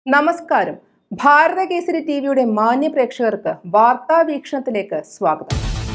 നമസ്കാരം ഭാരത കേസരി ടി വിയുടെ മാന്യ പ്രേക്ഷകർക്ക് വാർത്താ വീക്ഷണത്തിലേക്ക് സ്വാഗതം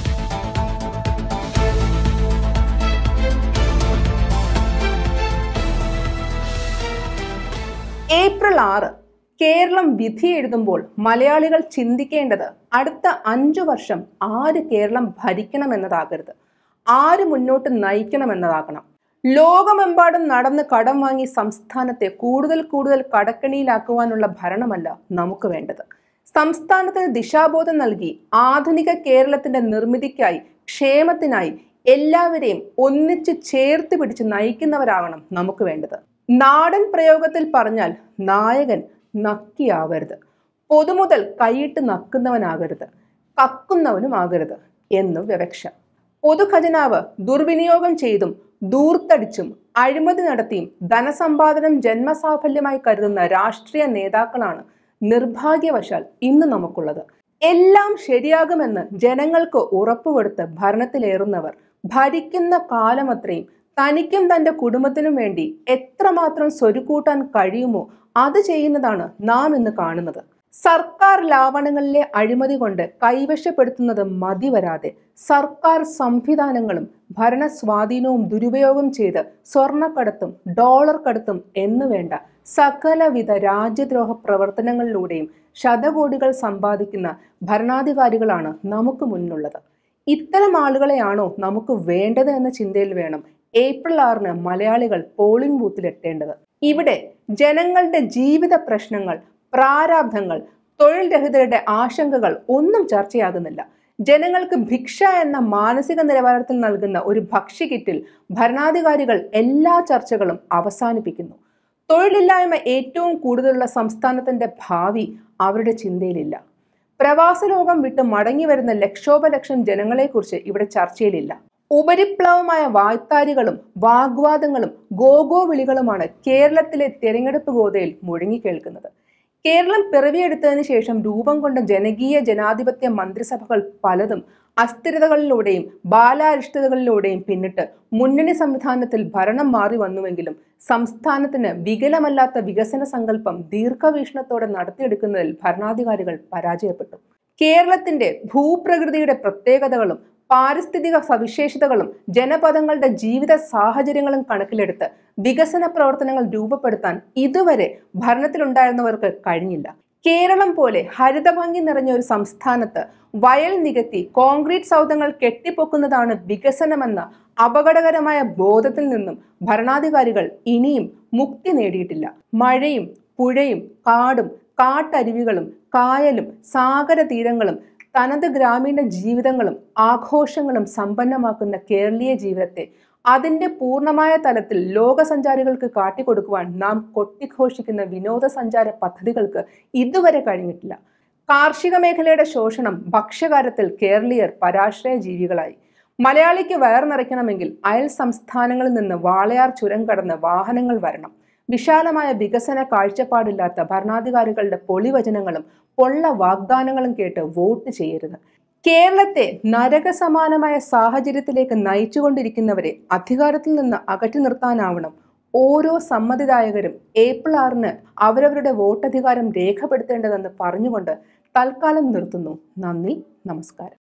ഏപ്രിൽ ആറ് കേരളം വിധി എഴുതുമ്പോൾ മലയാളികൾ ചിന്തിക്കേണ്ടത് അടുത്ത അഞ്ചു വർഷം ആര് കേരളം ഭരിക്കണമെന്നതാകരുത് ആര് മുന്നോട്ട് നയിക്കണമെന്നതാകണം ലോകമെമ്പാടും നടന്ന് കടം വാങ്ങി സംസ്ഥാനത്തെ കൂടുതൽ കൂടുതൽ കടക്കണിയിലാക്കുവാനുള്ള ഭരണമല്ല നമുക്ക് വേണ്ടത് സംസ്ഥാനത്തിന് ദിശാബോധം നൽകി ആധുനിക കേരളത്തിന്റെ നിർമ്മിതിക്കായി ക്ഷേമത്തിനായി എല്ലാവരെയും ഒന്നിച്ച് ചേർത്ത് പിടിച്ച് നയിക്കുന്നവരാകണം നമുക്ക് വേണ്ടത് നാടൻ പ്രയോഗത്തിൽ പറഞ്ഞാൽ നായകൻ നക്കിയാവരുത് പൊതുമുതൽ കൈയിട്ട് നക്കുന്നവനാകരുത് കക്കുന്നവനും ആകരുത് എന്നു വ്യവക്ഷ പൊതുഖജനാവ് ദുർവിനിയോഗം ചെയ്തും ദൂർത്തടിച്ചും അഴിമതി നടത്തിയും ധനസമ്പാദനം ജന്മസാഫല്യമായി കരുതുന്ന രാഷ്ട്രീയ നേതാക്കളാണ് നിർഭാഗ്യവശാൽ ഇന്ന് നമുക്കുള്ളത് എല്ലാം ശരിയാകുമെന്ന് ജനങ്ങൾക്ക് ഉറപ്പുകൊടുത്ത് ഭരണത്തിലേറുന്നവർ ഭരിക്കുന്ന കാലമത്രയും തനിക്കും തന്റെ കുടുംബത്തിനും വേണ്ടി എത്രമാത്രം സ്വരുക്കൂട്ടാൻ കഴിയുമോ അത് ചെയ്യുന്നതാണ് നാം ഇന്ന് കാണുന്നത് സർക്കാർ ലാവണങ്ങളിലെ അഴിമതി കൊണ്ട് കൈവശപ്പെടുത്തുന്നത് മതി വരാതെ സർക്കാർ സംവിധാനങ്ങളും ഭരണ സ്വാധീനവും ദുരുപയോഗം ചെയ്ത് സ്വർണ്ണക്കടത്തും ഡോളർ കടത്തും എന്നു വേണ്ട സകലവിധ രാജ്യദ്രോഹ പ്രവർത്തനങ്ങളിലൂടെയും ശതകോടികൾ സമ്പാദിക്കുന്ന ഭരണാധികാരികളാണ് നമുക്ക് മുന്നിലുള്ളത് ഇത്തരം ആളുകളെയാണോ നമുക്ക് വേണ്ടത് എന്ന ചിന്തയിൽ വേണം ഏപ്രിൽ ആറിന് മലയാളികൾ പോളിംഗ് ബൂത്തിലെത്തേണ്ടത് ഇവിടെ ജനങ്ങളുടെ ജീവിത പ്രശ്നങ്ങൾ പ്രാരാബ്ധങ്ങൾ തൊഴിൽ രഹിതരുടെ ആശങ്കകൾ ഒന്നും ചർച്ചയാകുന്നില്ല ജനങ്ങൾക്ക് ഭിക്ഷ എന്ന മാനസിക നിലവാരത്തിൽ നൽകുന്ന ഒരു ഭക്ഷ്യകിറ്റിൽ ഭരണാധികാരികൾ എല്ലാ ചർച്ചകളും അവസാനിപ്പിക്കുന്നു തൊഴിലില്ലായ്മ ഏറ്റവും കൂടുതലുള്ള സംസ്ഥാനത്തിന്റെ ഭാവി അവരുടെ ചിന്തയിലില്ല പ്രവാസ ലോകം വിട്ട് മടങ്ങി വരുന്ന ലക്ഷോപലക്ഷം ജനങ്ങളെക്കുറിച്ച് ഇവിടെ ചർച്ചയിലില്ല ഉപരിപ്ലവമായ വായ്ത്താരികളും വാഗ്വാദങ്ങളും ഗോഗോ വിളികളുമാണ് കേരളത്തിലെ തെരഞ്ഞെടുപ്പ് ഗോതയിൽ മുഴങ്ങിക്കേൾക്കുന്നത് കേരളം പിറവിയെടുത്തതിന് ശേഷം രൂപം കൊണ്ട ജനകീയ ജനാധിപത്യ മന്ത്രിസഭകൾ പലതും അസ്ഥിരതകളിലൂടെയും ബാലാരിഷ്ടതകളിലൂടെയും പിന്നിട്ട് മുന്നണി സംവിധാനത്തിൽ ഭരണം മാറി വന്നുവെങ്കിലും സംസ്ഥാനത്തിന് വികലമല്ലാത്ത വികസന സങ്കല്പം ദീർഘവീക്ഷണത്തോടെ നടത്തിയെടുക്കുന്നതിൽ ഭരണാധികാരികൾ പരാജയപ്പെട്ടു കേരളത്തിന്റെ ഭൂപ്രകൃതിയുടെ പ്രത്യേകതകളും പാരിസ്ഥിതിക സവിശേഷതകളും ജനപദങ്ങളുടെ ജീവിത സാഹചര്യങ്ങളും കണക്കിലെടുത്ത് വികസന പ്രവർത്തനങ്ങൾ രൂപപ്പെടുത്താൻ ഇതുവരെ ഭരണത്തിലുണ്ടായിരുന്നവർക്ക് കഴിഞ്ഞില്ല കേരളം പോലെ ഹരിതഭംഗി നിറഞ്ഞ ഒരു സംസ്ഥാനത്ത് വയൽ നികത്തി കോൺക്രീറ്റ് സൗധങ്ങൾ കെട്ടിപ്പൊക്കുന്നതാണ് വികസനമെന്ന അപകടകരമായ ബോധത്തിൽ നിന്നും ഭരണാധികാരികൾ ഇനിയും മുക്തി നേടിയിട്ടില്ല മഴയും പുഴയും കാടും കാട്ടരുവികളും കായലും സാഗര തീരങ്ങളും തനത് ഗ്രാമീണ ജീവിതങ്ങളും ആഘോഷങ്ങളും സമ്പന്നമാക്കുന്ന കേരളീയ ജീവിതത്തെ അതിന്റെ പൂർണ്ണമായ തലത്തിൽ ലോകസഞ്ചാരികൾക്ക് കാട്ടിക്കൊടുക്കുവാൻ നാം കൊട്ടിഘോഷിക്കുന്ന വിനോദസഞ്ചാര പദ്ധതികൾക്ക് ഇതുവരെ കഴിഞ്ഞിട്ടില്ല കാർഷിക മേഖലയുടെ ശോഷണം ഭക്ഷ്യകാര്യത്തിൽ കേരളീയർ പരാശ്രയ ജീവികളായി മലയാളിക്ക് വയർ നിറയ്ക്കണമെങ്കിൽ അയൽ സംസ്ഥാനങ്ങളിൽ നിന്ന് വാളയാർ ചുരം കടന്ന് വാഹനങ്ങൾ വരണം വിശാലമായ വികസന കാഴ്ചപ്പാടില്ലാത്ത ഭരണാധികാരികളുടെ പൊളിവചനങ്ങളും പൊള്ള വാഗ്ദാനങ്ങളും കേട്ട് വോട്ട് ചെയ്യരുത് കേരളത്തെ നരകസമാനമായ സാഹചര്യത്തിലേക്ക് നയിച്ചുകൊണ്ടിരിക്കുന്നവരെ അധികാരത്തിൽ നിന്ന് അകറ്റി നിർത്താനാവണം ഓരോ സമ്മതിദായകരും ഏപ്രിൽ ആറിന് അവരവരുടെ വോട്ടധികാരം രേഖപ്പെടുത്തേണ്ടതെന്ന് പറഞ്ഞുകൊണ്ട് തൽക്കാലം നിർത്തുന്നു നന്ദി നമസ്കാരം